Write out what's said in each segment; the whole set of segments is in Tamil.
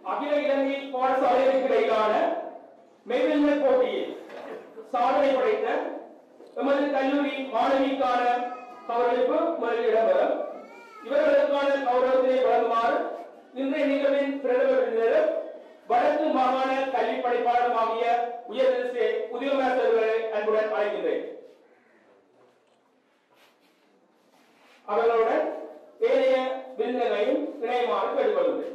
அகில இலங்கை பாடசாலைகளுக்கு இடையிலான மெய்வெல்மை போட்டியில் சாதனை படைத்த எமது கல்லூரி மாணவிக்கான கௌரவிப்பு முதலில் இடம்பெறும் இவர்களுக்கான கௌரவத்தினை வழங்குமாறு இன்றைய நிகழ்வின் பிரதம விருந்தினர் வடக்கு மாகாண கல்வி படைப்பாளருமாகிய உயர்நெல்சே உதயமாசர்களை அன்புடன் அழைக்கின்றேன் அவர்களுடன் ஏனைய விருந்தினரையும் இணையமாறு கேட்டுக்கொள்கின்றேன்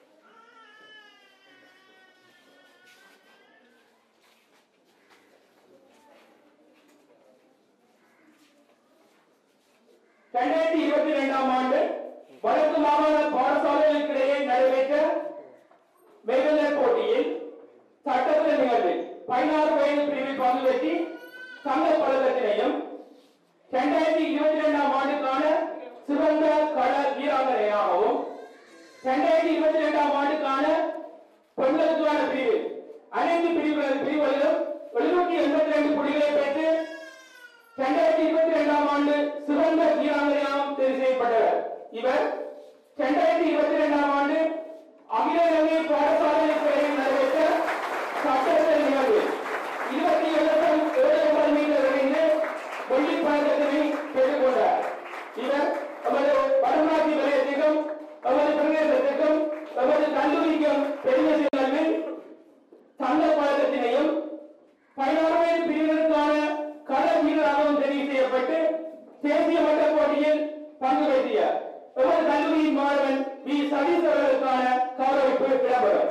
இரண்டாயிரத்தி இருபத்தி இரண்டாம் ஆண்டு வடக்கு மாகாண பாடசாலைகளுக்கிடையே நடைபெற்ற மெய்வெல்லர் போட்டியில் சட்டத்திர நிகழ்வில் பதினாறு வயது பிரிவில் பங்கு பெற்றி தங்க பதக்கத்தினையும் இரண்டாயிரத்தி இருபத்தி இரண்டாம் ஆண்டுக்கான சிறந்த கள வீராங்கனையாகவும் இரண்டாயிரத்தி இருபத்தி இரண்டாம் ஆண்டுக்கான பெண்களுக்கான பிரிவு அனைத்து பிரிவுகள் பிரிவுகளிலும் எழுநூற்றி எண்பத்தி ரெண்டு புள்ளிகளை பெற்று இரண்டாயிரத்தி இருபத்தி இரண்டாம் ஆண்டு சிறந்த வீராங்கனையாகவும் தேர்வு செய்யப்பட்டவர் இவர் இரண்டாயிரத்தி இருபத்தி இரண்டாம் ஆண்டு அகில இலங்கை பாடசாலை துறையில் நடைபெற்ற சட்டத்திர நிகழ்வு இருபத்தி ஏழு லட்சம் ஏழு மீட்டர் இணைந்து வெள்ளி பதக்கத்தினை பெற்றுக் கொண்டார் இவர் நமது வடநாட்டு நிலையத்திற்கும் நமது பிரதேசத்திற்கும் நமது கல்லூரிக்கும் பெருமை சேர்ந்ததில் தங்க பதக்கத்தினையும் பதினாறு வயது பிரிவினருக்கான கள வீரராகவும் தெரிவு செய்யப்பட்டு தேசிய மட்ட போட்டியில் பங்கு பெற்றிய எமது கல்லூரியின் மாணவன் வி சதீஷ் அவர்களுக்கான கௌரவிப்பு இடம்பெறும்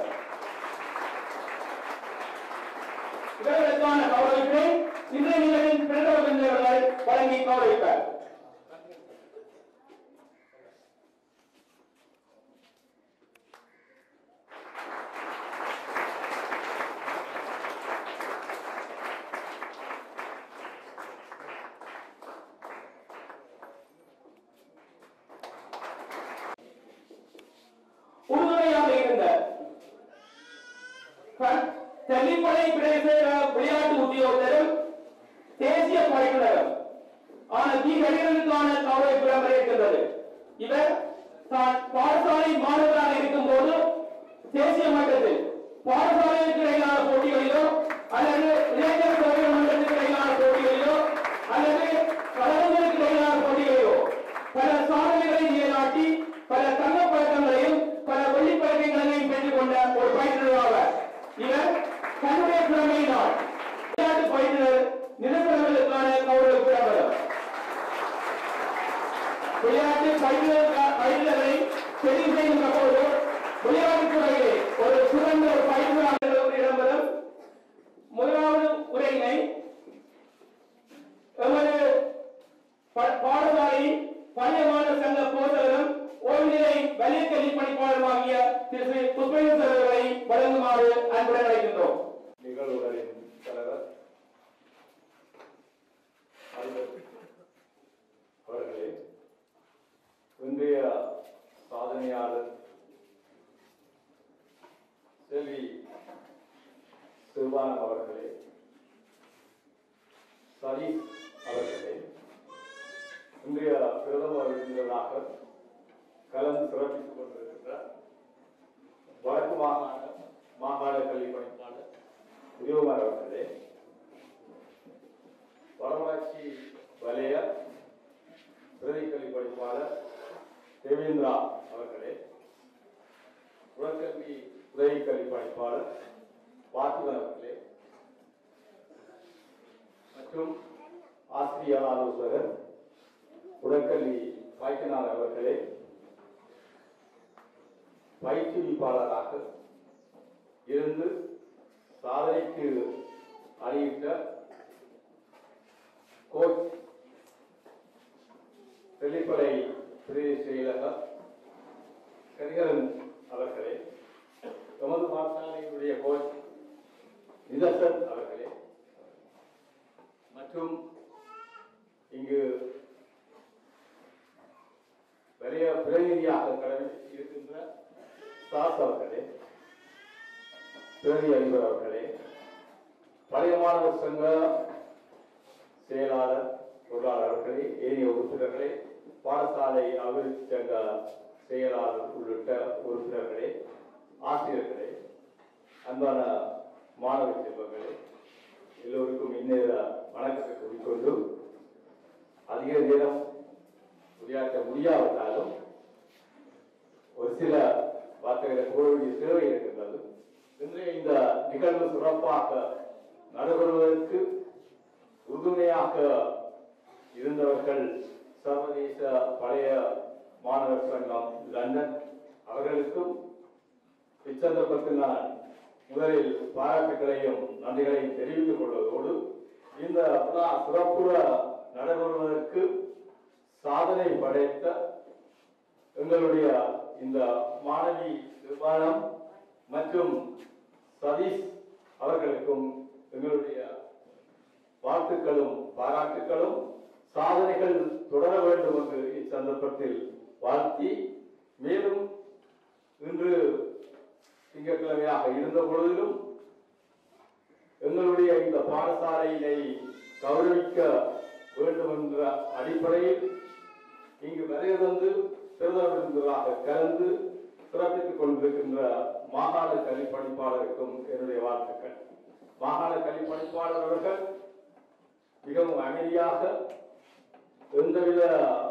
இவர்களுக்கான கௌரவிப்பை இன்றைய நிகழ்வின் பிரதம விருந்தினர்கள் வழங்கி கௌரவிப்பார் உறுதுணையாக இருந்த க- தெல்லிப்பளை பிரதேச விளையாட்டு உத்தியோகத்தரும் தேசிய படையினரும் ஆன தி கணிதனுக்கான கௌரவிப்பு இடம்பெறுகின்றது இவர் தான் பாடசாலை மாணவராக இருக்கும் போது தேசிய மட்டத்தில் பாடசாலைகளுக்கு இடையிலான போட்டிகளிலோ அல்லது இளைஞர் சேவை மன்றத்துக்கு இடையிலான போட்டிகளிலோ அல்லது கழகங்களுக்கு இடையிலான போட்டிகளிலோ பல சாதனைகளை நிலைநாட்டி பல தங்கப் பதக்கங்களையும் பல வெள்ளிப் பதக்கங்களையும் பெற்றுக் கொண்ட ஒரு பயிற்றுநராவார் இவர் தன்னுடைய திறமையினால் விளையாட்டு பயிற்றுனர் நிரந்தரங்களுக்கான கௌரவ பெறவர் விளையாட்டு பயிற்றுனர் பயிற்றுனரை தெரிவு செய்கின்ற போது விளையாட்டுத் துறையிலே ஒரு சிறந்த ஒரு பயிற்றுனர் இடம்பெறும் முதலாவது உரையினை எமது ப- பாடசாலையின் பள்ளியமான சங்க போதகரும் ஓய்வுநிலை வலிய கல்வி பணிப்பாளருமாகிய திரு ஸ்ரீ புஷ்பேந்திர அவர்களை வழங்குமாறு அன்புடன் அழைக்கின்றோம் நிகழ்வுகளின் தலைவர் அறிவர் அவர்களே இன்றைய சாதனையாளர் செல்வி சிறுவானம் அவர்களே சதீஷ் அவர்களே இன்றைய பிரதம விருந்தினராக கலந்து சிறப்பித்துக் கொண்டிருக்கின்ற வடக்கு மாகாண மாகாண கல்வி பணிப்பாளர் உதயகுமார் அவர்களே வடமராட்சி வலய பிரதி கல்வி படிப்பாளர் தேவேந்திரா அவர்களே உடற்கல்வி உதவி கல்வி படிப்பாளர் பார்த்திபன் அவர்களே மற்றும் ஆசிரியர் ஆலோசகர் உடற்கல்வி வைத்தியநாதன் அவர்களே பயிற்றுவிப்பாளராக இருந்து சாதனைக்கு அணியிட்ட கோச் தெல்லிப்பளை பிரதேச செயலக கரிகரன் அவர்களே எமது பாடசாலையினுடைய கோச் நிதர்சன் அவர்களே மற்றும் இங்கு பெரிய பிரதிநிதியாக கடமை இருக்கின்ற சாஸ் அவர்களே பிரதி அதிபர் அவர்களே பழைய மாணவர் சங்க செயலாளர் பொருளாளர் அவர்களே ஏனைய உறுப்பினர்களே பாடசாலை அபிவிருத்தி சங்க செயலாளர் உள்ளிட்ட உறுப்பினர்களே ஆசிரியர்களே அன்பான மாணவ செல்வங்களே எல்லோருக்கும் இந்நேர வணக்கத்தை கூறிக்கொண்டு அதிக நேரம் உரையாற்ற முடியாவிட்டாலும் ஒரு சில வார்த்தைகளை கூற வேண்டிய தேவை இருக்கின்றது இன்றைய இந்த நிகழ்வு சிறப்பாக நடைபெறுவதற்கு உறுதுணையாக இருந்தவர்கள் சர்வதேச பழைய மாணவர் சங்கம் லண்டன் அவர்களுக்கும் இச்சந்தர்ப்பத்தில் நான் முதலில் பாராட்டுகளையும் நன்றிகளையும் தெரிவித்துக் கொள்வதோடு இந்த விழா சிறப்புற நடைபெறுவதற்கு சாதனை படைத்த எங்களுடைய இந்த மாணவி நிர்வாணம் மற்றும் சதீஷ் அவர்களுக்கும் எங்களுடைய வாழ்த்துக்களும் பாராட்டுக்களும் சாதனைகள் தொடர வேண்டும் என்று இச்சந்தர்ப்பத்தில் வாழ்த்தி மேலும் இன்று திங்கட்கிழமையாக இருந்த பொழுதிலும் எங்களுடைய இந்த பாடசாலையினை கௌரவிக்க வேண்டும் என்ற அடிப்படையில் இங்கு வருகை தந்து பெருந்தவர்களாக கலந்து சிறப்பித்துக் கொண்டிருக்கின்ற மாகாண கல்வி பணிப்பாளருக்கும் என்னுடைய வாழ்த்துக்கள் மாகாண கல்வி பணிப்பாளர் அவர்கள் மிகவும் அமைதியாக எந்தவித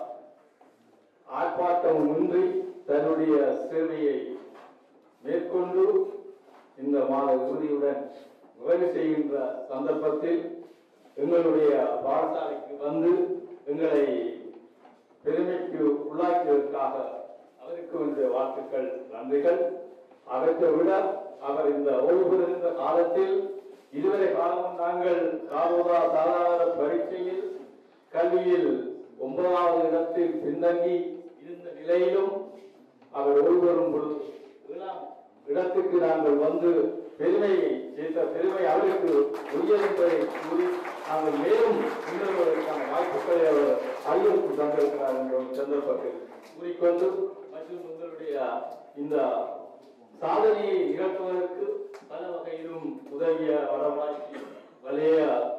ஆர்ப்பாட்டமும் இன்றி தன்னுடைய சேவையை மேற்கொண்டு இந்த மாத இறுதியுடன் நிறைவு செய்கின்ற சந்தர்ப்பத்தில் எங்களுடைய பாடசாலைக்கு வந்து எங்களை பெருமைக்கு உள்ளாக்கியதற்காக அவருக்கு என்னுடைய வாழ்த்துக்கள் நன்றிகள் அவற்றை விட அவர் இந்த ஓய்வு பெறுகின்ற காலத்தில் இதுவரை காலமும் நாங்கள் காரோதா சாதாரண பரீட்சையில் கல்வியில் ஒன்பதாவது இடத்தில் பின்தங்கி இருந்த நிலையிலும் அவர் ஓய்வு பெறும் பொழுது ஏழாம் இடத்துக்கு நாங்கள் வந்து பெருமையை சேர்த்த பெருமை அவருக்கு உரியது என்பதை கூறி நாங்கள் மேலும் முன்னேறுவதற்கான வாய்ப்புகளை அவர் அறிவிப்பு தந்திருக்கிறார் என்ற ஒரு சந்தர்ப்பத்தில் கூறிக்கொண்டு மற்றும் உங்களுடைய இந்த சாதனையை நிகழ்த்துவதற்கு பல வகையிலும் உதவிய வடமாட்சி வலைய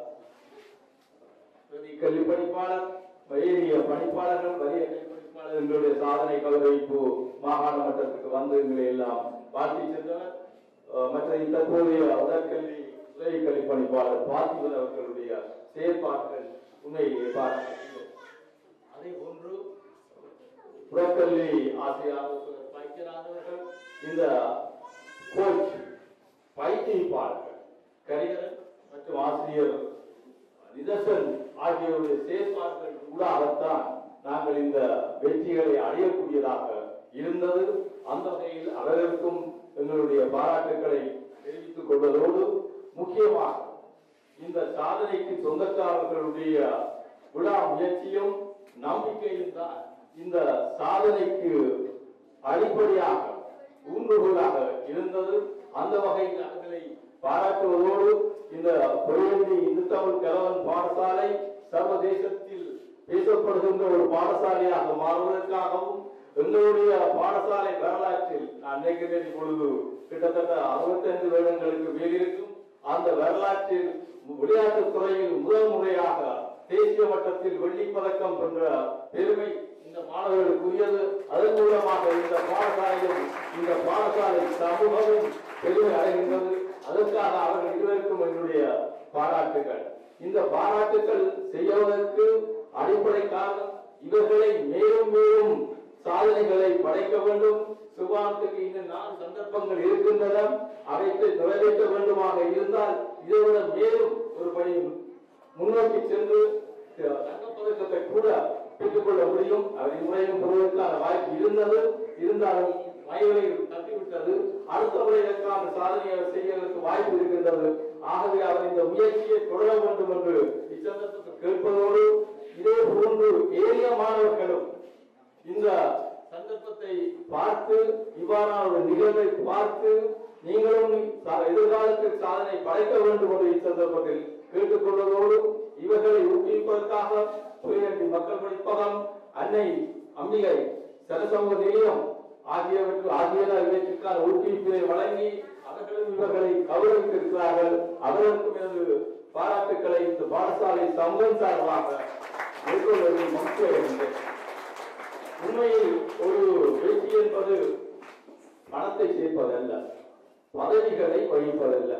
பிரதி கல்வி பணிப்பாளர் வயதிய பணிப்பாளர்கள் வலிய கல்வி பணிப்பாளர் எங்களுடைய சாதனை கௌரவிப்பு மாகாண மட்டத்துக்கு வந்து எங்களை எல்லாம் வாழ்த்தி சென்றனர் அஹ் மற்ற இந்த தற்போதைய உடற்கல்வி உதவி கல்வி பணிப்பாளர் பார்த்திபன் அவர்களுடைய செயற்பாடுகள் உண்மையிலேயே பார்க்க அதே போன்று புறக்கல்வி ஆசிரியர் பயிற்சியாளர்கள் இந்த கோச் பயிற்சிப்பாளர்கள் கரிகரன் மற்றும் ஆசிரியர் நிதர்சன் ஆகியோருடைய செயற்பாடுகள் ஊடாகத்தான் நாங்கள் இந்த வெற்றிகளை அடையக்கூடியதாக இருந்தது அந்த வகையில் அவர்களுக்கும் எங்களுடைய பாராட்டுக்களை தெரிவித்துக் கொள்வதோடு முக்கியமாக இந்த சாதனைக்கு சொந்தக்காரர்களுடைய விழா முயற்சியும் நம்பிக்கையும் தான் இந்த சாதனைக்கு அடிப்படையாக ஊன்றுகோலாக இருந்தது அந்த வகையில் அவர்களை பாராட்டுவதோடு இந்த பொறியண்டி இந்து தமிழ் கலவன் பாடசாலை சர்வதேசத்தில் பேசப்படுகின்ற ஒரு பாடசாலையாக மாறுவதற்காகவும் எங்களுடைய பாடசாலை வரலாற்றில் நான் நினைக்கிறேன் இப்பொழுது கிட்டத்தட்ட அறுபத்தைந்து வருடங்களுக்கு மேல் இருக்கும் அந்த வரலாற்றில் விளையாட்டுத் துறையில் முதல் முறையாக தேசிய மட்டத்தில் வெள்ளிப் பதக்கம் வென்ற பெருமை இந்த மாணவர்களுக்குரியது அதன் மூலமாக இந்த பாடசாலையும் இந்த பாடசாலை சமூகமும் பெருமை அடைகின்றது அதற்காக அவர்கள் இருவருக்கும் என்னுடைய பாராட்டுகள் இந்த பாராட்டுகள் செய்வதற்கு அடிப்படை காரணம் இவர்களை மேலும் மேலும் சாதனைகளை படைக்க வேண்டும் சுபானத்துக்கு இன்னும் நாலு சந்தர்ப்பங்கள் இருக்கின்றன அவற்றை நிறைவேற்ற வேண்டுமாக இருந்தால் இதை விட மேலும் ஒரு படி முன்னோக்கி சென்று தங்கப்பதக்கத்தை கூட பெற்றுக்கொள்ள முடியும் அவர் இம்முறையும் பெறுவதற்கான வாய்ப்பு இருந்தது இருந்தாலும் வயலை தட்டிவிட்டது அடுத்த முறை இதற்கான சாதனையை அவர் செய்வதற்கு வாய்ப்பு இருக்கின்றது ஆகவே அவர் இந்த முயற்சியை தொடர வேண்டும் என்று இச்சந்தர்ப்பத்தில் கேட்பதோடு இதே போன்று ஏரிய மாணவர்களும் இந்த சந்தர்ப்பத்தை பார்த்து இவ்வாறான ஒரு நிகழ்வை பார்த்து நீங்களும் சா- எதிர்காலத்தில் சாதனை படைக்க வேண்டும் என்று இச்சந்தர்ப்பத்தில் கேட்டுக்கொள்வதோடு இவர்களை ஊக்குவிப்பதற்காக புயலண்டி மக்கள் படிப்பகம் அன்னை அம்பிகை சரசமூக நிலையம் ஆகியவற்று ஆகியன இவற்றுக்கான ஊக்குவிப்பினை வழங்கி அவர்களும் இவர்களை கௌரவித்திருக்கிறார்கள் அவர்களுக்கும் எனது பாராட்டுக்களை இந்த பாடசாலை சமூகம் சார்பாக மேற்கொள்வதில் மகிழ்ச்சி அடைகின்றேன் உண்மையில் ஒரு வெற்றி என்பது பணத்தை சேர்ப்பதல்ல பதவிகளை வகிப்பதல்ல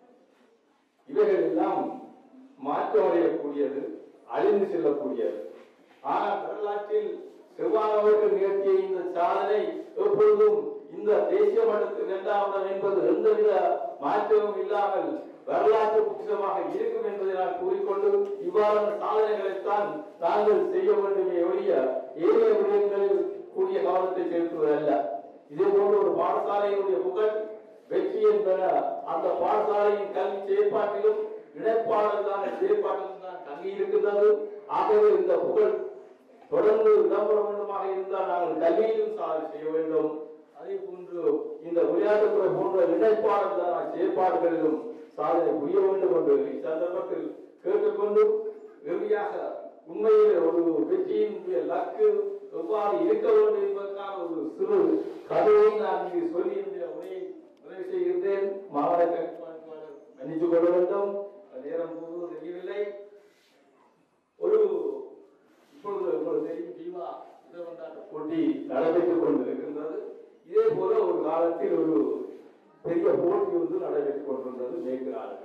இவைகள் எல்லாம் மாற்றமடையக்கூடியது அழிந்து செல்லக்கூடியது ஆனால் வரலாற்றில் செவ்வானவர்கள் நிகழ்த்திய இந்த சாதனை எப்பொழுதும் இந்த தேசிய மட்டத்தில் இரண்டாம் இடம் என்பது எந்தவித மாற்றமும் இல்லாமல் வரலாற்று புத்தகமாக இருக்கும் என்பதை நான் கூறிக்கொண்டு இவ்வாறான சாதனைகளைத்தான் நாங்கள் செய்ய வேண்டுமே ஒழிய ஏனைய விடயங்களில் கூடிய கவனத்தை செலுத்துவதல்ல இதே போன்ற ஒரு பாடசாலையினுடைய புகழ் வெற்றி என்பன அந்த பாடசாலையின் கல்வி செயற்பாட்டிலும் இணைப்பாளர்களான செயற்பாட்டிலும் தான் தங்கி இருக்கின்றது ஆகவே இந்த புகழ் தொடர்ந்து இடம்பெற வேண்டுமாக இருந்தால் நாங்கள் கல்வியிலும் சாதனை செய்ய வேண்டும் அதே போன்று இந்த விளையாட்டுத்துறை போன்ற இணைப்பாளர்களான செயற்பாடுகளிலும் சாதனை புரிய வேண்டும் என்று இச்சந்தர்ப்பத்தில் கேட்டுக்கொண்டு இறுதியாக உண்மையில் ஒரு வெற்றியினுடைய லக்கு எவ்வாறு இருக்க வேண்டும் என்பதற்கான ஒரு சிறு கதையை நான் இங்கு சொல்லி இந்த உரையை நிறைவு செய்கின்றேன் மாவட்ட கண்காணிப்பாளர் மன்னித்துக் கொள்ள வேண்டும் நேரம் போவது தெரியவில்லை ஒரு இப்பொழுது உங்களுக்கு தெரியும் தீவா இடவந்தாட்ட போட்டி நடைபெற்றுக் கொண்டிருக்கின்றது இதே போல ஒரு காலத்தில் ஒரு பெரிய போட்டி வந்து நடைபெற்றுக் கொண்டிருந்தது மேற்கு நாடுகள்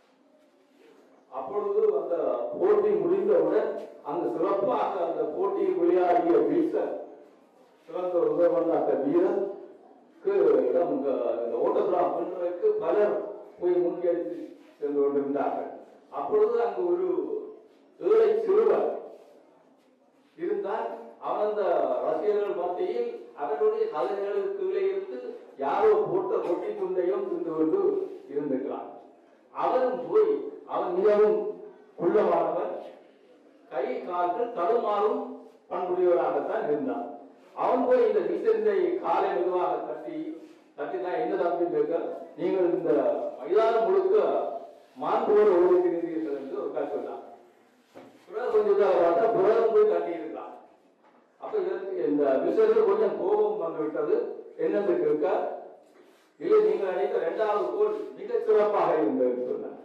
அப்பொழுது அந்த போட்டி முடிந்தவுடன் அங்கு சிறப்பாக அந்த போட்டியில் விளையாடிய வீசர் சிறந்த ஒரு உதவந்தாட்ட வீரருக்கு இடம் இந்த இந்த ஓட்டோகிராஃப் பண்றதுக்கு பலர் போய் முன்கெடுத்து சென்று கொண்டிருந்தார்கள் அப்பொழுது அங்கு ஒரு ஏழை சிறுவன் இருந்தால் அவன் அந்த ரசிகர்கள் மத்தியில் அவர்களுடைய கலைஞர்களுக்கு கீழே இருந்து யாரோ போட்ட ரொட்டி துண்டையும் தின்று கொண்டு இருந்திருக்கிறான் அவனும் போய் அவன் மிகவும் குள்ளமானவன் கை கால்கள் தடுமாறும் பண்புடையவராகத்தான் இருந்தான் அவன் போய் இந்த விசந்தை காலை மெதுவாக தட்டி தட்டினா என்ன தம்பி கேட்க நீங்கள் இந்த மைதானம் முழுக்க மாண்போடு ஓடுகிறீர்கள் என்று ஒரு கால் சொன்னான் பிறகு கொஞ்சம் இதாக பார்த்தா பிறகு போய் தட்டி இருக்கான் அப்ப இதற்கு இந்த விசருக்கு கொஞ்சம் கோபம் வந்து விட்டது என்னன்னு கேட்க இல்லை நீங்கள் நினைத்த இரண்டாவது கோல் மிக சிறப்பாக இருந்தது சொன்னார்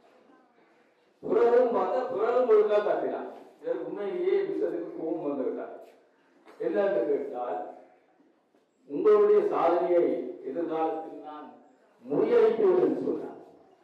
பிறகும் பார்த்தா பிறகும் ஒழுங்கா தட்டினான் இதற்கு உண்மையிலேயே விசருக்கு கோபம் வந்து விட்டார் என்னன்னு கேட்டால் உங்களுடைய சாதனையை எதிர்காலத்தில் நான் முறியடிப்பேன் என்று சொன்னார்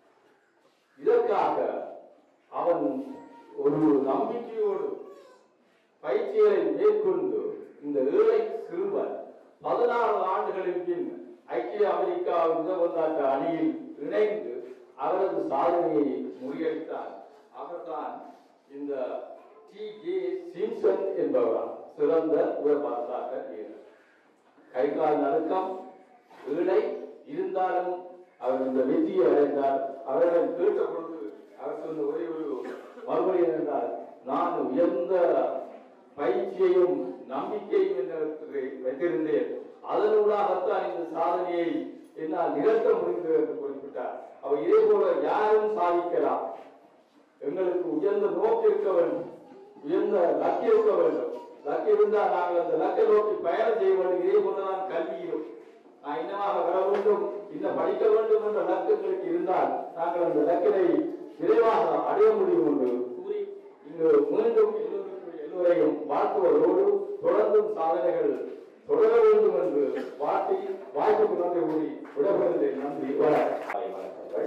இதற்காக அவன் ஒரு நம்பிக்கையோடு பயிற்சிகளை மேற்கொண்டு இந்த ஏழை சிறுவன் பதினாறு ஆண்டுகளின் பின் ஐக்கிய அமெரிக்கா உதவந்தாட்ட அணியில் இணைந்து அவரது சாதனையை முறியடித்தார் அவர்தான் இந்த டி ஜே சிம்சன் என்பவராம் சிறந்த உயர்பார்த்தாட்ட வீரர் கை கால் நடுக்கம் ஏழை இருந்தாலும் அவர் இந்த வெற்றியை அடைந்தார் அவரிடம் கேட்ட பொழுது அவர் சொன்ன ஒரே ஒரு மறுபடி என்றால் நான் உயர்ந்த பயிற்சியையும் நம்பிக்கையும் என்னிடத்தில் வைத்திருந்தேன் அதனூடாகத்தான் இந்த சாதனையை என்னால் நிகழ்த்த முடிந்தது என்று குறிப்பிட்டார் அவர் இதே போல யாரும் சாதிக்கலாம் எங்களுக்கு உயர்ந்த நோக்கு இருக்க வேண்டும் உயர்ந்த லக்கு இருக்க வேண்டும் லக்கு இருந்தால் நாங்கள் அந்த லக்கை நோக்கி பயணம் செய்ய வேண்டும் இதே போலதான் கல்வியிலும் நான் இன்னமாக வர வேண்டும் இன்னும் படிக்க வேண்டும் என்ற லக்குகளுக்கு இருந்தால் நாங்கள் அந்த லக்கினை விரைவாக அடைய முடியும் என்று கூறி இங்கு மீண்டும் எல்லோருக்கும் எல்லோரையும் வாழ்த்துவதோடு தொடர்ந்தும் சாதனைகள் தொடர வேண்டும் என்று வாழ்த்தி வாய்ப்புக்கு நன்றி கூறி விடப்படுகிறேன் நன்றி வணக்கம் வணக்கங்கள்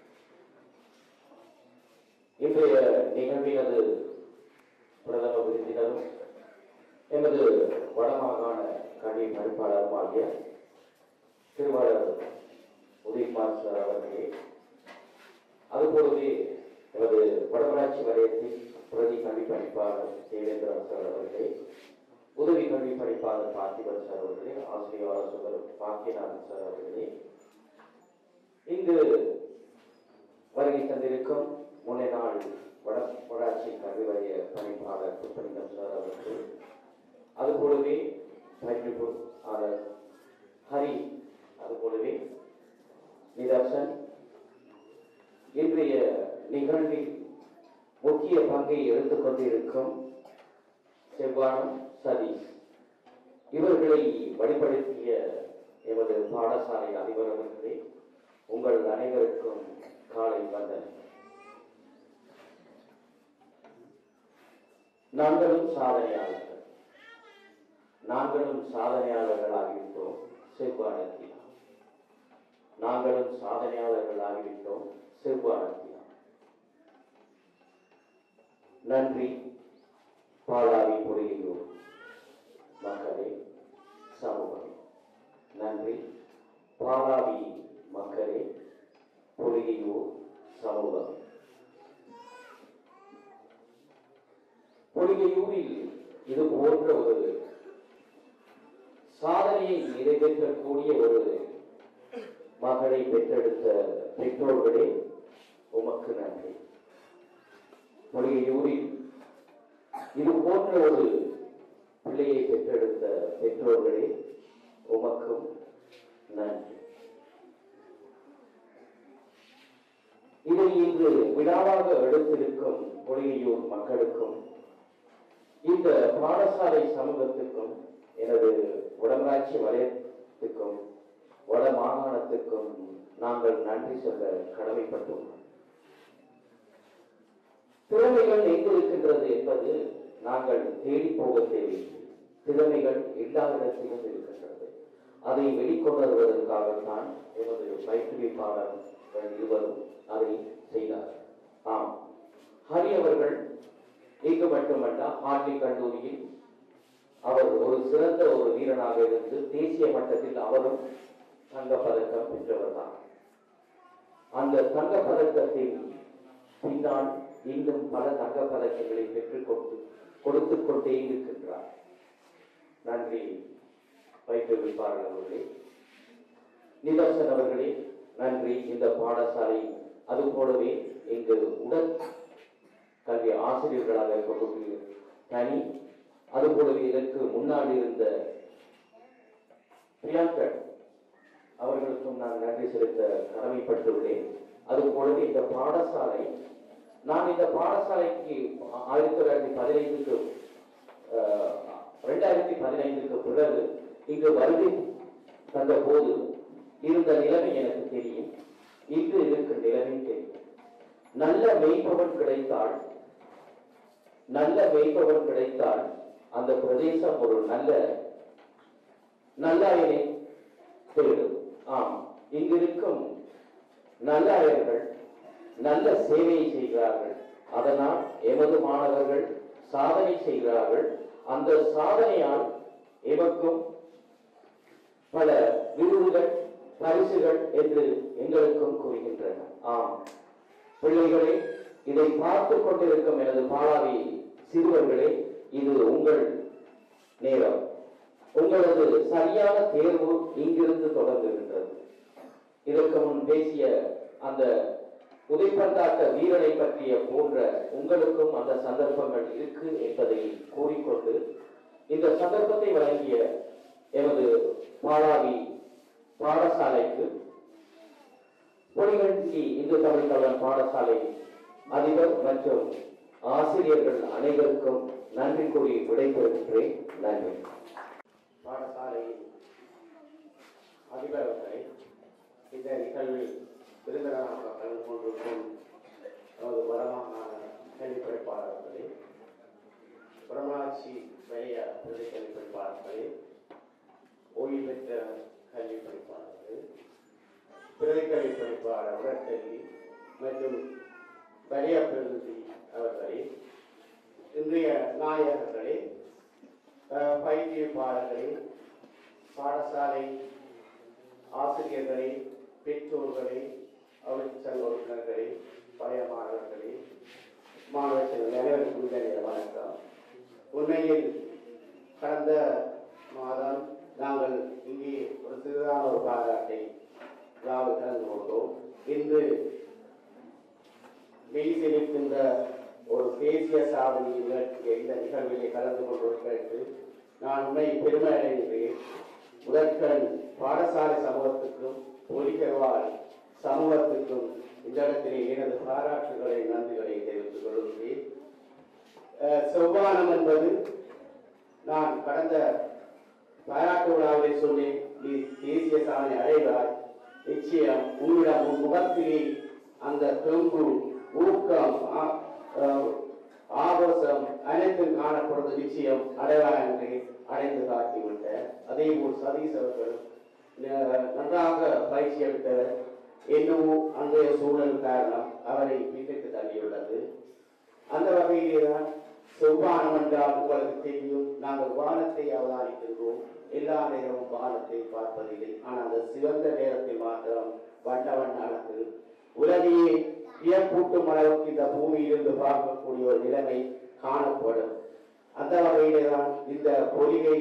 இன்றைய நிகழ்வினது பிரதம விருந்தினரும் எமது வடமாகாண கல்வி பணிப்பாளருமாகிய திருவாளர் உதயகுமார் சார் அவர்களே அதுபோலவே எமது வடமராட்சி வலயத்தின் பிரதி கல்வி பணிப்பாளர் தேவேந்திரன் சார் அவர்களே உதவி கல்வி பணிப்பாளர் பார்த்திபன் சார் அவர்களே ஆசிரியர் ஆலோசகர் பாக்கியநாதன் சார் அவர்களே இங்கு வருகை தந்திருக்கும் முன்னே நாள் வட வடாட்சி கல்வி வாரிய பணிப்பாளர் புஷ்பலிங்கம் சார் அவர்கள் அதுபோலவே பயிற்றுவிப்பாளர் ஹரி அதுபோலவே நிதர்சன் இன்றைய நிகழ்வில் முக்கிய பங்கை எடுத்துக் கொண்டிருக்கும் செவ்வானம் சதீஷ் இவர்களை வழிபடுத்திய எமது பாடசாலை அதிபரவர்களே உங்கள் அனைவருக்கும் காலை வந்தன நாங்களும் சாதனையாளர்கள் நாங்களும் சாதனையாளர்களாகிவிட்டோம் செவ்வானத்தினா நாங்களும் சாதனையாளர்களாகிவிட்டோம் செவ்வானத்தினா நன்றி பாலாவி பொறியியூர் மக்களே சமூகமே நன்றி பாலாவி மக்களே பொறியியூர் சமூகமே பொறிகையூரில் இது போன்ற ஒரு சாதனையை நிறைவேற்றக்கூடிய ஒரு மகளை பெற்றெடுத்த பெற்றோர்களே உமக்கு நன்றி பொறிகையூரில் இது போன்ற ஒரு பிள்ளையை பெற்றெடுத்த பெற்றோர்களே உமக்கும் நன்றி இதை இன்று விழாவாக எடுத்திருக்கும் பொறிகையூர் மக்களுக்கும் இந்த பாடசாலை சமூகத்துக்கும் எனது வடமராட்சி வலயத்துக்கும் வட மாகாணத்துக்கும் நாங்கள் நன்றி சொல்ல கடமைப்பட்டுள்ளோம் திறமைகள் எங்கு இருக்கின்றது என்பது நாங்கள் தேடி போக தேவையில்லை திறமைகள் எல்லா இடத்திலும் இருக்கின்றது அதை வெளிக்கொணர்வதற்காகத்தான் எமது பயிற்றுவிப்பாளர்கள் இருவரும் அதை செய்தார்கள் ஆம் ஹரி அவர்கள் இங்கு மட்டுமல்ல ஹார்ட்லி கல்லூரியில் அவர் ஒரு சிறந்த ஒரு வீரனாக இருந்து தேசிய மட்டத்தில் அவரும் தங்கப் பதக்கம் பெற்றவர் தான் அந்த தங்கப் பதக்கத்தின் பின்னால் இன்னும் பல தங்கப் பதக்கங்களை பெற்றுக் கொண்டு கொடுத்துக் கொண்டே இருக்கின்றார் நன்றி பயிற்றுவிப்பாளர் அவர்களே நிதர்சன் அவர்களே நன்றி இந்த பாடசாலை அது போலவே இங்கு உடல் கல்வி ஆசிரியர்களாக இருக்கக்கூடிய தனி அதுபோலவே இதற்கு முன்னால் இருந்த பிரியாங்கர் அவர்களுக்கும் நான் நன்றி செலுத்த கடமைப்பட்டுள்ளேன் அதுபோலவே இந்த பாடசாலை நான் இந்த பாடசாலைக்கு ஆயிரத்தி தொள்ளாயிரத்தி பதினைந்துக்கு அஹ், ரெண்டாயிரத்தி பதினைந்துக்கு பிறகு இங்கு வருகை தந்த போது இருந்த நிலைமை எனக்கு தெரியும் இன்று இருக்கிற நிலைமை தெரியும் நல்ல மெய்ப்பவன் கிடைத்தால் நல்ல மெய்ப்பவன் கிடைத்தால் அந்த பிரதேசம் ஒரு நல்ல நல்லாயனை தேடும் ஆம் இங்கிருக்கும் நல்லாயர்கள் நல்ல சேவையை செய்கிறார்கள் அதனால் எமது மாணவர்கள் சாதனை செய்கிறார்கள் அந்த சாதனையால் எமக்கும் பல விருதுகள் பரிசுகள் என்று எங்களுக்கும் கூறுகின்றன ஆம் பிள்ளைகளே இதை பார்த்து கொண்டிருக்கும் எனது பாலாவி சிறுவர்களே இது உங்கள் நேரம் உங்களது சரியான தேர்வு இங்கிருந்து தொடங்குகின்றது இதற்கு முன் பேசிய அந்த உதைப்பந்தாட்ட வீரனை பற்றிய போன்ற உங்களுக்கும் அந்த சந்தர்ப்பங்கள் இருக்கு என்பதை கூறிக்கொண்டு இந்த சந்தர்ப்பத்தை வழங்கிய எமது பாலாவி பாடசாலைக்கு பொலிகண்டி இந்து தமிழ் கலன் பாடசாலை அதிபர் மற்றும் ஆசிரியர்கள் அனைவருக்கும் நன்றி கூறி விடைபெறுகின்றேன் நன்றி பாடசாலையின் அதிபர் அவர்களை இந்த நிகழ்வில் விருந்தினராக கலந்து கொண்டிருக்கும் நமது வடமாகாண கல்வி படிப்பாளர்களே வடமாட்சி வலிய பிரதி கல்வி படிப்பாளர்களே ஓய்வு பெற்ற கல்வி படிப்பாளர்களே பிரதி கல்வி படிப்பாளர் உடற்கல்வி மற்றும் வலிய பிரதிநிதி அவர்களே இன்றைய நாயகர்களே அஹ், பயிற்றுவிப்பாளர்களே பாடசாலை ஆசிரியர்களே பெற்றோர்களே அமைச்சர் உறுப்பினர்களே பழைய மாணவர்களே மாணவ செல்வங்கள் அனைவருக்கும் இந்த நேர வணக்கம் உண்மையில் கடந்த மாதம் நாங்கள் இங்கே ஒரு சிறிதான ஒரு பாராட்டை விழாவில் கலந்து கொண்டோம் இன்று மெய் செலுத்துகின்ற ஒரு தேசிய சாதனை நிகழ்ச்சியை இந்த நிகழ்விலே கலந்து கொண்டிருக்கிறது நான் உண்மை பெருமை அடைகிறேன் முதற்கண் பாடசாலை சமூகத்துக்கும் ஒலிகர்வால் சமூகத்துக்கும் இந்த இடத்திலே எனது பாராட்டுகளை நன்றிகளை தெரிவித்துக் கொள்கிறேன் அஹ், செவ்வானம் என்பது நான் கடந்த பாராட்டு விழாவிலே சொன்னேன் நீ தேசிய சாதனை அடைவாய் நிச்சயம் உன்னிடம் உன் முகத்திலே அந்த தெம்பு ஊக்கம் ஆ- அஹ், ஆபாசம் அனைத்தும் காணப்படுவது நிச்சயம் அடைவாய் என்று அடைந்து காட்டிவிட்டார் அதே போல் சதீஷ் அவர்கள் ந- நன்றாக பயிற்சி எடுத்தவர் என்னவோ அன்றைய சூழல் காரணம் அவரை பின்னுக்கு தள்ளியுள்ளது அந்த வகையிலே தான் செவ்வானம் என்றால் உங்களுக்கு தெரியும் நாங்கள் வானத்தை அவதானிக்கின்றோம் எல்லா நேரமும் வானத்தை பார்ப்பதில்லை ஆனால் அந்த சிவந்த நேரத்தில் மாத்திரம் வண்ண வண்ண அழகு உலகையே வியப்பூட்டும் அளவுக்கு இந்த பூமியிலிருந்து பார்க்கக்கூடிய ஒரு நிலைமை காணப்படும் அந்த வகையிலே தான் இந்த பொலிகை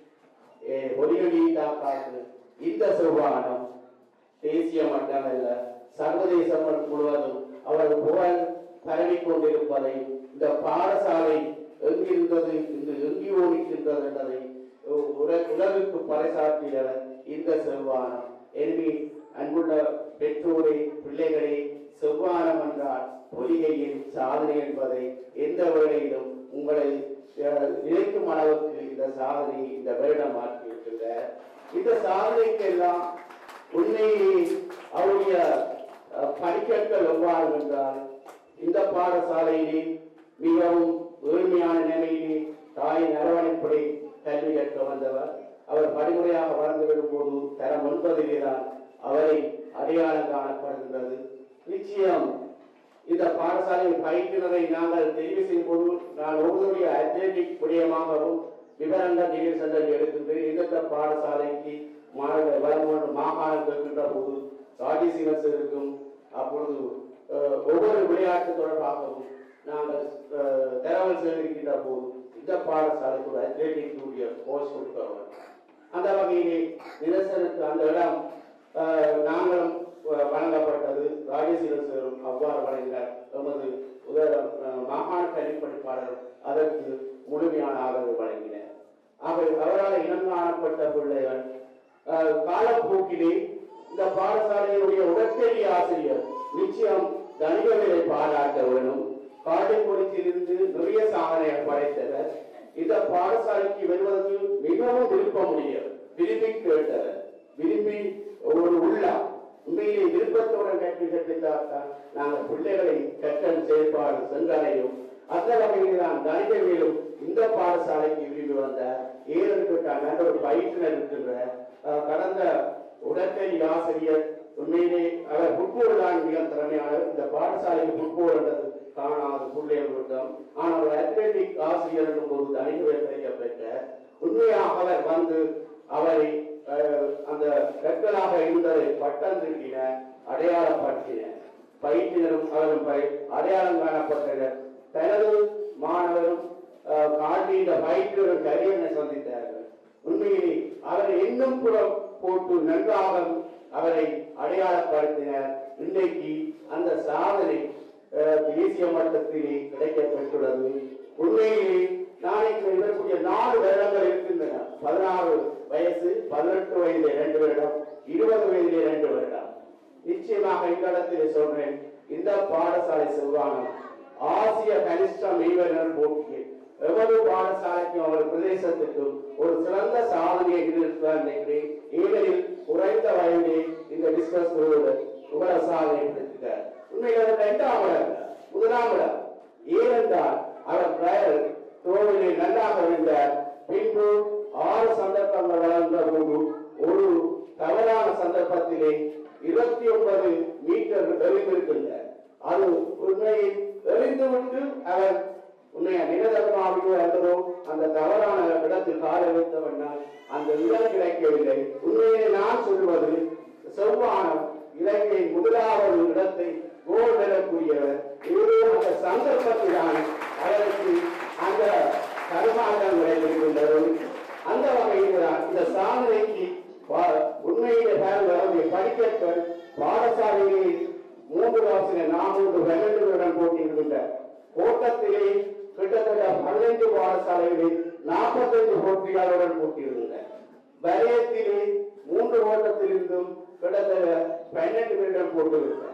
eh, பொலிகொடி காக்காக்கு இந்த செவ்வானம் தேசிய மட்டமல்ல சர்வதேசம் முழுவதும் அவரது புகழ் பரவிக் கொண்டிருப்பதை இந்த பாடசாலை எங்கிருந்தது இன்று எங்கி ஓடிக்கின்றது என்பதை உ- உல- உலகுக்கு பறைசாற்றியவர் இந்த செவ்வானம் எனவே அன்புள்ள பெற்றோரே பிள்ளைகளே செவ்வானம் என்றால் பொலிகையின் சாதனை என்பதை எந்த வேளையிலும் உங்களை அஹ், நினைக்கும் அளவுக்கு இந்த சாதனை இந்த வருடம் மாற்றியிருக்கின்ற இந்த சாதனைக்கெல்லாம் உண்மையிலே அவருடைய அஹ், படிக்கற்கள் எவ்வாறு என்றால் இந்த பாடசாலையிலே மிகவும் ஏழ்மையான நிலையிலே தாயின் அரவணைப்படி கல்வி கற்க வந்தவர் அவர் படிமுறையாக வளர்ந்து வரும்போது தரம் ஒன்பதிலே தான் அவரை அடையாளம் காணப்படுகின்றது நிச்சயம் இந்த பாடசாலையின் பயிற்றுனரை நாங்கள் தெரிவு செய்யும் போது நான் ஒவ்வொருடைய அத்லெட்டிக் விடயமாகவும் விவரங்கள் நீங்கள் சென்று எடுக்கின்றேன் எந்தெந்த பாடசாலைக்கு மாநில வளர்ந்து மாகாணம் இருக்கின்ற போது ராஜேசிவன் இருக்கும் அப்பொழுது அஹ், ஒவ்வொரு விளையாட்டு தொடர்பாகவும் நாங்கள் அஹ், தகவல் சேகரிக்கின்ற போது இந்த பாடசாலைக்கு ஒரு அத்லெட்டிக் உடைய கோர்ஸ் கொடுக்கிறவர் அந்த வகையிலே நிரசனுக்கு அந்த இடம் அஹ், நாங்களும் அஹ், வழங்கப்பட்டது ராஜேஸ்வரன் சாரும் அவ்வாறு வழங்கினார் எமது உதர அஹ், மாகாண கல்வி படிப்பாளர் அதற்கு முழுமையான ஆதரவு வழங்கினார் ஆக அவரால் இனம் காணப்பட்ட பிள்ளைகள் அஹ், காலப்போக்கிலே இந்த பாடசாலையினுடைய உடற்கல்வி ஆசிரியர் நிச்சயம் தனிகளை பாராட்ட வேணும் காட்டுக்குறிச்சியிலிருந்து நிறைய சாதனையை படைத்தவர் இந்த பாடசாலைக்கு வருவதற்கு மிகவும் விருப்பமுடையவர் விரும்பி கேட்டவர் விரும்பி ஒரு உள்ளம் உண்மையிலே விருப்பத்துடன் கல்வி கற்பித்தால்தான் நாங்கள் பிள்ளைகளை கற்றல் செயல்பாடு சென்றடையும் அந்த வகையில் தான் தனிமையிலும் இந்த பாடசாலைக்கு விரும்பி வந்த ஏழெடுக்கிட்டாங்க ஒரு பயிற்றுனர் இருக்கின்ற அஹ், கடந்த உடற்கல்வி ஆசிரியர் உண்மையிலே அவர் ஃபுட்போல் தான் மிக திறமையானவர் இந்த பாடசாலைக்கு ஃபுட்போல் என்றது காணாது புள்ளையவர்களிடம் ஆனால் ஒரு அத்லெட்டிக் ஆசிரியர் என்னும் போது தனித்துவம் கிடைக்கப்பெற்ற உண்மையாக அவர் வந்து அவரை அஹ், அந்த கற்களாக இருந்ததை பட்டம் திருட்டின அடையாளப்படுத்தின பயிற்றுனரும் அவரும் பை- அடையாளம் காணப்பட்டனர் தனது மாணவரும் அஹ், காட்டி இந்த பயிற்றுனரும் கரியனை சந்தித்தார்கள் உண்மையிலே அவரை இன்னும் புறம் போட்டு நன்றாக அவரை அடையாளப்படுத்தினர் இன்றைக்கு அந்த சாதனை அஹ், தேசிய மட்டத்திலே கிடைக்கப்பெற்றுள்ளது உண்மையிலே நாளைக்கு இருக்கக்கூடிய நாலு வருடங்கள் இருக்கின்றன பதினாறு வயசு பதினெட்டு வயதிலே ரெண்டு வருடம் இருபது வயதிலே ரெண்டு வருடம் நிச்சயமாக இந்த இடத்திலே சொல்றேன் இந்த பாடசாலை செவ்வானம் ஆசிய கனிஷ்ட மெய்வர்கள் போட்டியில் எவ்வளவு பாடசாலைக்கும் அவர் பிரதேசத்துக்கும் ஒரு சிறந்த சாதனையை நிறுத்தார் நினைக்கிறேன் ஏனெனில் குறைந்த வயதிலே இந்த டிஸ்கஸ் உலக சாதனை படுத்திட்டார் உண்மையில் அவர் இரண்டாம் இடம் முதலாம் இடம் ஏனென்றால் அவர் ட்ரையல் தோழிலே நன்றாக இருந்தார் பின்பு ஆறு சந்தர்ப்பங்கள் வளர்ந்த போது ஒரு தவறான சந்தர்ப்பத்திலே இருபத்தி ஒன்பது மீட்டர் எறிந்திருக்கின்றார் அது உண்மையில் எறிந்துவிட்டு அவர் உண்மையா நிலதர்மாவிலோ அல்லதோ அந்த தவறான இடத்தில் காலை வைத்தவனால் அந்த இடம் கிடைக்கவில்லை உண்மையிலே நான் சொல்வது செவ்வானம் இலங்கையின் முதலாவது இடத்தை கோல் பெறக்கூடியவர் ஏதோ அந்த சந்தர்ப்பத்தில்தான் அவருக்கு அந்த கருமாங்கம் கிடைத்திருக்கின்றது அந்த வகையில் தான் இந்த சாதனைக்கு பா- உண்மையிலே பாருங்க அவருடைய படிக்கற்கள் பாடசாலையிலே மூன்று வாசனை நானூறு வெள்ளங்களுடன் போட்டியிடுகின்ற ஓட்டத்திலே கிட்டத்தட்ட பதினைந்து பாடசாலைகளில் நாற்பத்தைந்து போட்டியாளருடன் போட்டியிடுகின்ற வலயத்திலே மூன்று ஓட்டத்திலிருந்தும் கிட்டத்தட்ட பன்னெண்டு பேரிடம் போட்டிருக்கிறார்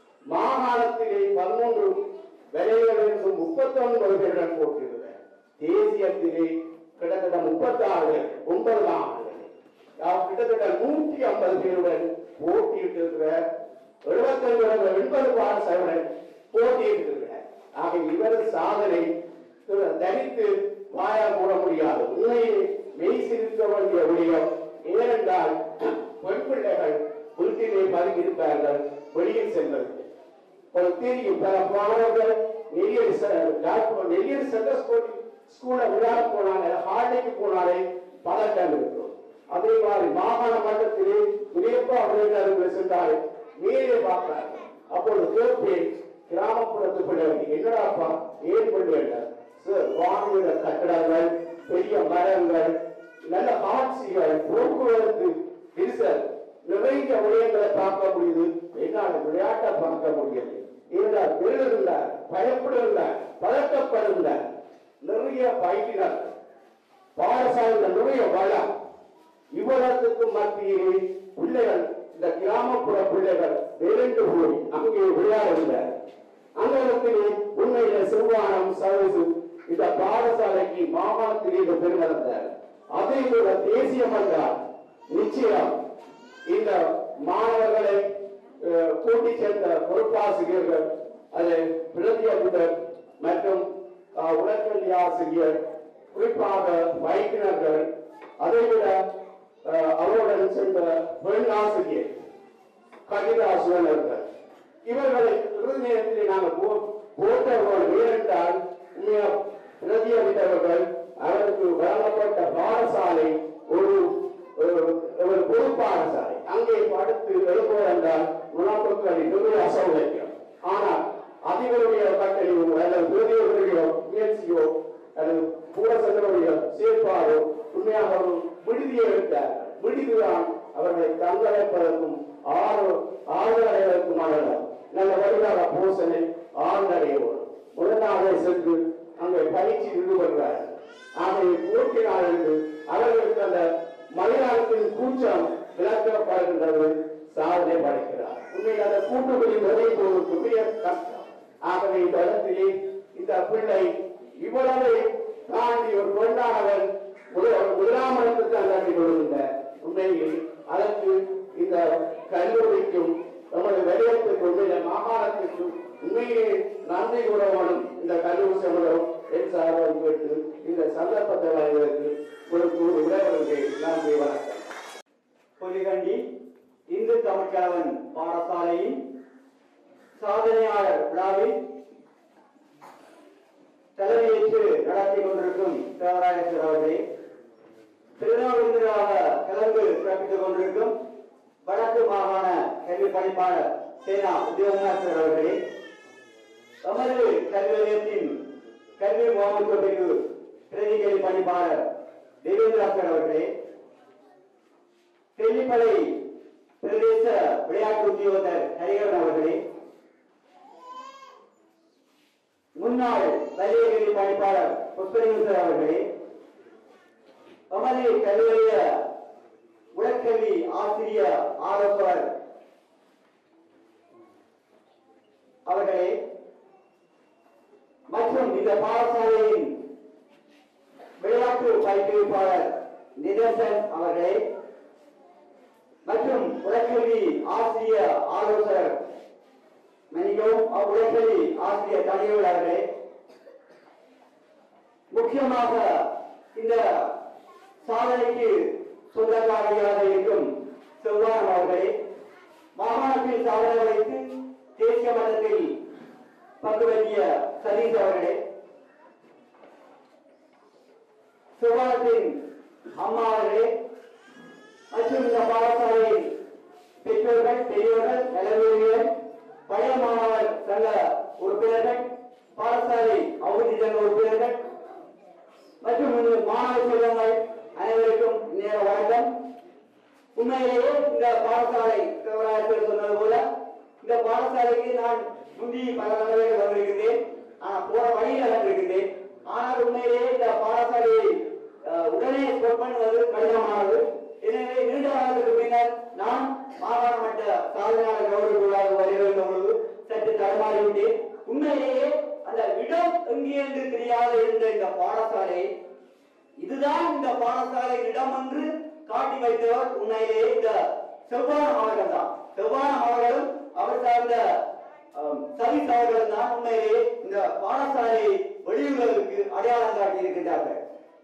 மாகாணத்திலே பதிமூன்று வலைகளிலிருந்தும் முப்பத்தி ஒன்பது பேரிடம் போட்டிருக்கிறார் தேசியத்திலே கிட்டத்தட்ட முப்பத்தி ஆறு ஒன்பது மாகாணங்களில் அஹ் கிட்டத்தட்ட நூற்றி ஐம்பது பேருடன் போட்டியிட்டு இருக்கிற எழுபத்தஞ்சு எண்பது பாடசாலையுடன் போட்டியிட்டு இருக்கிறார் ஆக இவரது சாதனை தனித்து வாயா கூற முடியாது உண்மையில் மெய்சிருக்க வேண்டிய விடயம் ஏனென்றால் பெண் பிள்ளைகள் வீட்டிலே பதுங்கி இருப்பார்கள் வெளியில் செல்வது ஒரு தெரியும் பல மாணவர்கள் நெல்லியர் நெல்லியர் சென்டர் ஸ்கூல் ஸ்கூல்ல விளையாட போனாங்க ஹாலிடேக்கு போனாலே பதட்டம் இருக்கும் அதே மாதிரி மாகாண மட்டத்திலே விலையப்பா அவர்கள் சென்றால் மேலே பார்ப்பார் அப்பொழுது கேட்பேன் கிராமப்புறத்து பிள்ளைகள் என்னடாப்பா ஏன் பிள்ளைகள் சார் வானிலை கட்டடங்கள் பெரிய மரங்கள் நல்ல காட்சிகள் போக்குவரத்து நெரிசல் நிறைய விடயங்களை பார்க்க முடியுது என்னால் விளையாட்டை பார்க்க முடியல ஏனென்றால் திருடுகின்ற பயப்படுகின்ற பழக்கப்படுகின்ற நிறைய பயிற்சிகள் பாடசாலைகள் நிறைய வளம் இவ்வளத்துக்கு மத்தியிலே பிள்ளைகள் இந்த கிராமப்புற பிள்ளைகள் விரைந்து போய் அங்கே விளையாடுகிறார் அங்கத்திலே உண்மையில சிறுவானம் சர்வீஸ் இந்த பாடசாலைக்கு மாகாணத்திலே இது பெருமந்தார் அதே போல தேசியம் என்றால் நிச்சயம் இந்த மாணவர்களை அஹ், கூட்டிச் சேர்ந்த பொறுப்பாசிரியர்கள் அது பிரதி அதிபர் மற்றும் அஹ், உடற்கல்வி ஆசிரியர் குறிப்பாக வைத்தினர்கள் அதைவிட அஹ், அவருடன் சென்ற பெண் ஆசிரியர் கவிதாசுவனர்கள் இவர்களை இறுதி நேரத்தில் நாங்கள் போ- போட்டவர்கள் ஏனென்றால் உண்மையா பிரதியளித்தவர்கள் அவருக்கு வழங்கப்பட்ட பாடசாலை ஒரு ஒரு- ஒரு பொது பாடசாலை அங்கே படுத்து எழுப்புவது என்றால் உணவுகளின் நிறைய அசௌகரியம் ஆனால் அதிபருடைய கட்டளையோ அல்லது பிரதியவர்களுடைய முயற்சியோ அல்லது கூட சென்றவருடைய செயற்பாடோ உண்மையாக ஒரு விடுதியை எடுத்தார்கள் விடுதிதான் அவர்களை தங்களைப்பதற்கும் ஆறு ஆறுதலைவதற்குமான இடம். நல்ல வழியாக பூசனை ஆறுதலையோடு முதலாக சென்று அங்கே பயிற்சி ஈடுபடுகிறார்கள் ஆகவே போட்டி நாளிலிருந்து அவர்களுக்கு அந்த மலையாளத்தின் கூச்சம் விளக்கப்படுகின்றது சாதனை படைக்கிறார் உண்மையில் அந்த கூட்டுக்குடி நிறைய போவதற்கு மிக கஷ்டம் ஆகவே இந்த இடத்திலே இந்த பிள்ளை இவ்வளவு தாண்டி ஒரு பெண்ணானவர் முதலாமரத்துக்கு அல்லாட்டி கொள்கின்ற உண்மையில் அதற்கு இந்த கல்லூரிக்கும் நமது வெளியத்துக்கும் உண்மையில மாகாணத்திற்கும் உண்மையிலே நன்றி கூறவனும் இந்த கல்லூரி சமூகம் என் சார்பாக கேட்டு இந்த சந்தர்ப்பத்தை வழங்குவதற்கு ஒரு கூறு உறவுகளுக்கு நன்றி வணக்கம் பொலிகண்டி இந்து தமிழ்கலவன் பாடசாலையின் சாதனையாளர் விழாவில் தலைமையேற்று நடத்தி கொண்டிருக்கும் தேவராயேஸ்வர் அவர்களே திருநாவிருந்தராக கலந்து சிறப்பித்துக் கொண்டிருக்கும் வடக்கு மாகாண கல்வி பணிப்பாளர் சேனா உதயநாதர் அவர்களே நமது கல்வி நிலையத்தின் கல்வி முகாமைத்துவத்திற்கு பிரதிநிதி பணிப்பாளர் தேவேந்திராசர் அவர்களே தெல்லிப்பளை பிரதேச விளையாட்டு உத்தியோகத்தர் ஹரிகரன் அவர்களே முன்னாள் வலியகிரி பணிப்பாளர் புஷ்பலிங்கர் அவர்களே நமது கல்விய உடற்கல்வி ஆசிரியர் ஆலோசகர் அவர்களே மற்றும் இந்த பாடசாலையின் விளையாட்டு பயிற்றுவிப்பாளர் நிதர்சன் அவர்களே மற்றும் உடற்கல்வி ஆசிரியர் ஆலோசகர் மன்னிக்கவும் உடற்கல்வி ஆசிரியர் தனியுள் அவர்களே முக்கியமாக இந்த சாதனைக்கு சொந்தக்காரியாக இருக்கும் செவ்வானம் அவர்களே மாகாணத்தில் சாதனை வைத்து தேசிய மட்டத்தில் பங்கு பெற்றிய சதீஷ் அவர்களே செவ்வானத்தின் அம்மா அவர்களே மற்றும் இந்த பாடசாலையில் பெற்றோர்கள் பெரியவர்கள் நலவியர்கள் பழைய மாணவர் சங்க உறுப்பினர்கள் பாடசாலை அவதி சங்க உறுப்பினர்கள் மற்றும் இந்த மாணவ செல்வங்கள் அனைவருக்கும் நேர வணக்கம் உண்மையிலேயே இந்த பாடசாலை தேவராயத்தில் சொன்னது போல இந்த பாடசாலைக்கு நான் முந்தி பல தடவைகள் வந்திருக்கிறேன் ஆனா போற வழியில் வந்திருக்கிறேன் ஆனால் உண்மையிலேயே இந்த பாடசாலையை அஹ், உடனே ஸ்கோர் பண்ணுவது கடினமானது எனவே நீண்ட காலத்துக்கு பின்னர் நான் மாகாண மட்ட சாதனையாளர் கௌரவ விழாவுக்கு வருகின்ற பொழுது சற்று தடுமாறிவிட்டேன் உண்மையிலேயே அந்த இடம் எங்கே என்று தெரியாத இருந்த இந்த பாடசாலை இதுதான் இந்த பாடசாலை இடம் என்று காட்டி வைத்தவர் உண்மையிலேயே இந்த செவ்வானம் அவர்கள் தான் செவ்வானம் அவர்களும் அவர் சார்ந்த ஆம், சதீஷ் அவர்கள் தான் உண்மையிலேயே இந்த பாடசாலையை வெளியுறவுக்கு அடையாளம் காட்டி இருக்கின்றார்கள்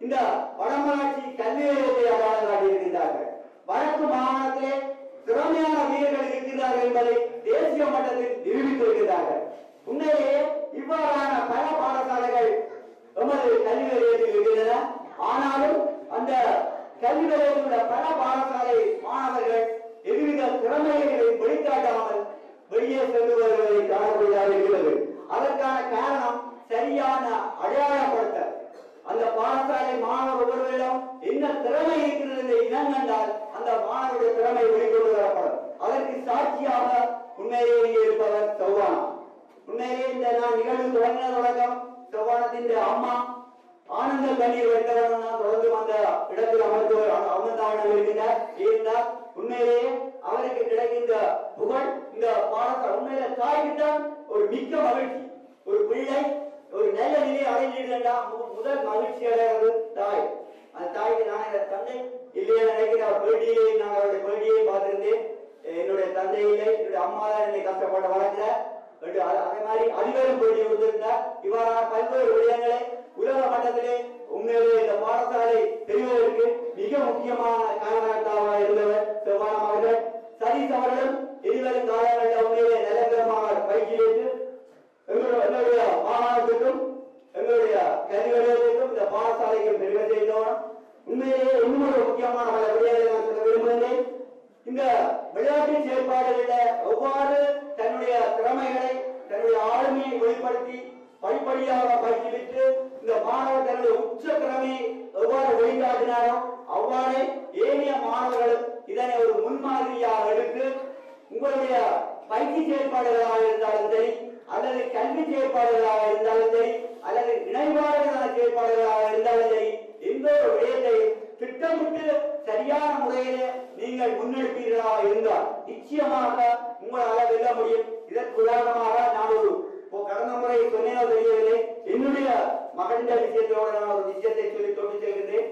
இந்த வடமராட்சி கல்வி நிலையத்தை அடையாளம் காட்டியிருக்கின்றார்கள் வடக்கு மாகாணத்திலே திறமையான வீரர்கள் இருக்கின்றார்கள் என்பதை தேசிய மட்டத்தில் நிரூபித்திருக்கிறார்கள் உண்மையிலேயே இவ்வாறான பல பாடசாலைகள் எமது கல்வி நிலையத்தில் இருக்கின்றன ஆனாலும் அந்த கல்வி நிலையத்தில் உள்ள பல பாடசாலை மாணவர்கள் எதுவித திறமைகளை வெளிக்காட்டாமல் வெளியே சென்று வருவதை காணக்கூடியதாக இருக்கிறது அதற்கான காரணம் சரியான அடையாளப்படுத்தல் அந்த பாடசாலை மாணவர் ஒவ்வொருவரிடம் என்ன திறமை இருக்கிறது என்று இனம் கண்டால் அந்த மாணவருடைய திறமை வெளிக்கொண்டு வரப்படும் அதற்கு சாட்சியாக உண்மையிலேயே இங்கே இருப்பவர் சௌவானா உண்மையிலேயே இந்த நான் நிகழ்வு தொடங்கின தொடக்கம் சௌவானத்தின் அம்மா ஆனந்த கண்ணீர் வெட்டவன் தொடர்ந்து அந்த இடத்தில் அமர்ந்து அமர்ந்தாவணம் இருக்கின்றார் இருந்தால் உண்மையிலேயே அவருக்கு கிடைக்கின்ற புகழ் இந்த பாடத்தால் உண்மையில தாய்க்குத்தான் ஒரு மிக்க மகிழ்ச்சி ஒரு பிள்ளை ஒரு நல்ல நிலையை அடைஞ்சிருந்தா முதல் மகிழ்ச்சி அடைகிறது தாய் அந்த தாய்க்கு நான் என் தந்தை இல்லையா நினைக்கிற பேட்டியிலே நான் அவருடைய பேட்டியை பார்த்திருந்தேன் என்னுடைய தந்தை இல்லை என்னுடைய அம்மா தான் என்னை கஷ்டப்பட்டு வளர்க்கல என்று அத- அதே மாதிரி அதிபரும் பேட்டி கொடுத்திருந்தார் இவ்வாறான பல்வேறு விடயங்களை உலக மட்டத்திலே உண்மையிலே இந்த பாடசாலை தெரிவதற்கு மிக முக்கியமான காரணத்தாவாக இருந்தவர் செவ்வானம் அவர்கள் சதீஷ் அவர்களும் இருவரும் காலங்களில் உண்மையிலே நிரந்தரமாக பயிற்சி பெற்று எங்களுடைய எங்களுடைய மாகாணத்துக்கும் எங்களுடைய கல்வி நிலையத்துக்கும் இந்த பாடசாலைக்கும் பெருமை செய்தோம் உண்மையிலேயே இன்னும் ஒரு முக்கியமான பல விடயங்களை நான் சொல்ல விரும்புகிறேன் இந்த விளையாட்டு செயல்பாடுகளில் எவ்வாறு தன்னுடைய திறமைகளை தன்னுடைய ஆளுமையை வெளிப்படுத்தி படிப்படியாக பயிற்சி பெற்று இந்த மாணவர் தன்னுடைய உச்ச திறமையை எவ்வாறு வெளிக்காட்டினாரோ அவ்வாறே ஏனைய மாணவர்களும் இதனை ஒரு முன்மாதிரியாக எடுத்து உங்களுடைய பயிற்சி செயல்பாடுகளாக இருந்தாலும் சரி அல்லது கல்வி செயல்பாடுகளாக இருந்தாலும் சரி அல்லது இணைப்பாடுகளான செயல்பாடுகளாக இருந்தாலும் சரி எந்த ஒரு விடயத்தை திட்டமிட்டு சரியான முறையிலே நீங்கள் முன்னெடுப்பீர்களாக இருந்தால் நிச்சயமாக உங்களால் வெல்ல முடியும் இதற்கு உதாரணமாக நான் ஒரு இப்போ கடந்த முறை சொன்னேனோ தெரியவில்லை என்னுடைய மகனின் விஷயத்தோட நான் ஒரு விஷயத்தை சொல்லி தொட்டு செல்கின்றேன்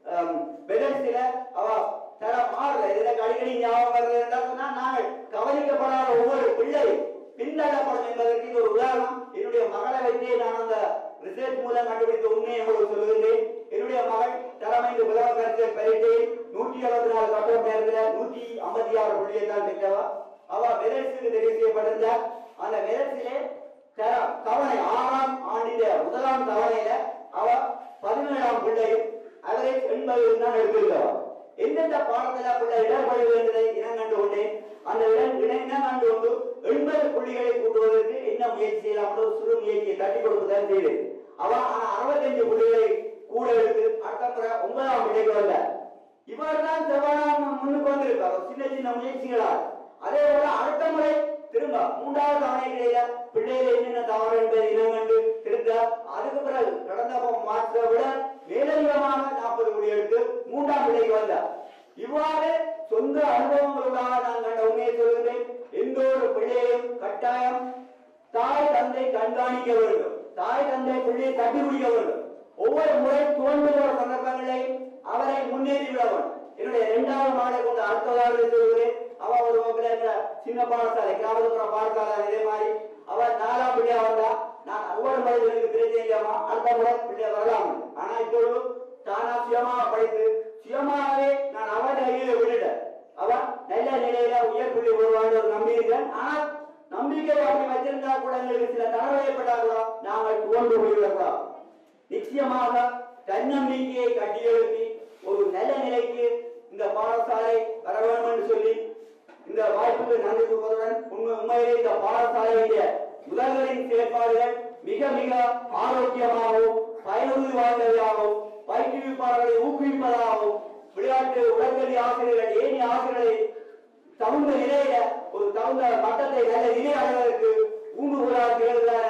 பெலன்ஸ்ல அவ தர மாறல எனக்கு அடிக்கடி ஞாபகம் வருது என்றால் சொன்னா நாங்கள் கவனிக்கப்படாத ஒவ்வொரு பிள்ளை பின்தள்ளப்படும் என்பதற்கு இது ஒரு உதாரணம் என்னுடைய மகளை வைத்தே நான் அந்த ரிசர்ச் மூலம் கண்டுபிடித்த உண்மையை உங்களுக்கு சொல்லுகின்றேன் என்னுடைய மகள் தலைமைந்து உலக கருத்து பரீட்சையில் நூற்றி அறுபத்தி நாலு கட்டோட் நேரத்தில் நூற்றி ஐம்பத்தி ஆறு புள்ளியை தான் பெற்றவா அவ மெரட்ஸுக்கு தெரிவு செய்யப்பட்டிருந்தார் அந்த மெரட்ஸிலே தர- தவணை ஆறாம் ஆண்டில முதலாம் தவணையில அவ பதினேழாம் பிள்ளையும் அவரேஜ் எண்பது தான் எடுத்திருக்கிறவா எந்தெந்த பாடத்துல பிள்ளை இடர்படுவது என்பதை இனம் கண்டு கொண்டேன் அந்த இடம் இடம் இனம் கண்டு கொண்டு எண்பது புள்ளிகளை கூட்டுவதற்கு என்ன முயற்சி செய்யலாம் ஒரு சிறு முயற்சியை தட்டி கொடுப்பதான் செய்து அவ ஆனா அறுபத்தஞ்சு புள்ளிகளை கூட எடுத்து அடுத்த முறை ஒன்பதாம் பிள்ளைக்கு வந்த இவர் தான் செவ்வானாம் முன்னுக்கு வந்திருக்கார் ஒரு சின்ன சின்ன முயற்சிகளால் அதே போல அடுத்த முறை திரும்ப மூன்றாவது தவணைகளில பிள்ளைகள் என்னென்ன தவறு என்பதை இனம் கண்டு திருத்த அதுக்கு பிறகு கடந்த மாற்றத்தை விட மேலதிகமாக நாற்பது கோடி எடுத்து மூன்றாம் பிள்ளைக்கு வந்தார் இவ்வாறு சொந்த அனுபவங்களுக்காக நான் கண்ட உண்மையை சொல்கிறேன் எந்த ஒரு பிள்ளையையும் கட்டாயம் தாய் தந்தை கண்காணிக்க வேண்டும் தாய் தந்தை பிள்ளையை தட்டி பிடிக்க வேண்டும் ஒவ்வொரு முறை தோன்றுகிற சந்தர்ப்பங்களையும் அவரை முன்னேறி விட வேண்டும் என்னுடைய இரண்டாவது மாடை கொண்டு அடுத்ததாக சொல்கிறேன் அவ ஒரு வகுப்புல இருக்கிற சின்ன பாடசாலை கிராமத்துப்புற பாடசாலை இதே மாதிரி அவ நாலாம் பிள்ளையா வந்தா நான் ஒவ்வொரு முறை எனக்கு பிரச்சனை இல்லையாமா அடுத்த முறை பிள்ளைய வரலாம் ஆனா இப்பொழுது தானா சுயமாக படித்து சுயமாகவே நான் அவன் கையில விட்டுட்டேன் அவன் நல்ல நிலையில உயர் புள்ளி வருவான்னு ஒரு நம்பி இருக்கேன் ஆனால் நம்பிக்கை அப்படி வச்சிருந்தா கூட எங்களுக்கு சில தடவை ஏற்பட்டா கூட நாங்கள் துவண்டு போய்விடலாம் நிச்சயமாக தன்னம்பிக்கையை கட்டியெழுப்பி ஒரு நல்ல நிலைக்கு இந்த பாடசாலை வர வேண்டும் என்று சொல்லி இந்த வாய்ப்புக்கு நன்றி கூறுவதுடன் உண்மை உண்மையிலே இந்த பாடசாலையுடைய முதல்வரின் செயற்பாடுகள் மிக மிக ஆரோக்கியமாகவும் பயனுறுதி வாய்ந்ததாகவும் பயிற்றுவிப்பாளர்களை ஊக்குவிப்பதாகவும் விளையாட்டு உடற்கல்வி ஆசிரியர்கள் ஏனைய ஆசிரியர்களை தகுந்த நிலையில ஒரு தகுந்த மட்டத்தை நல்ல நிலை அடைவதற்கு ஊன்றுகோலாக திகழ்கிற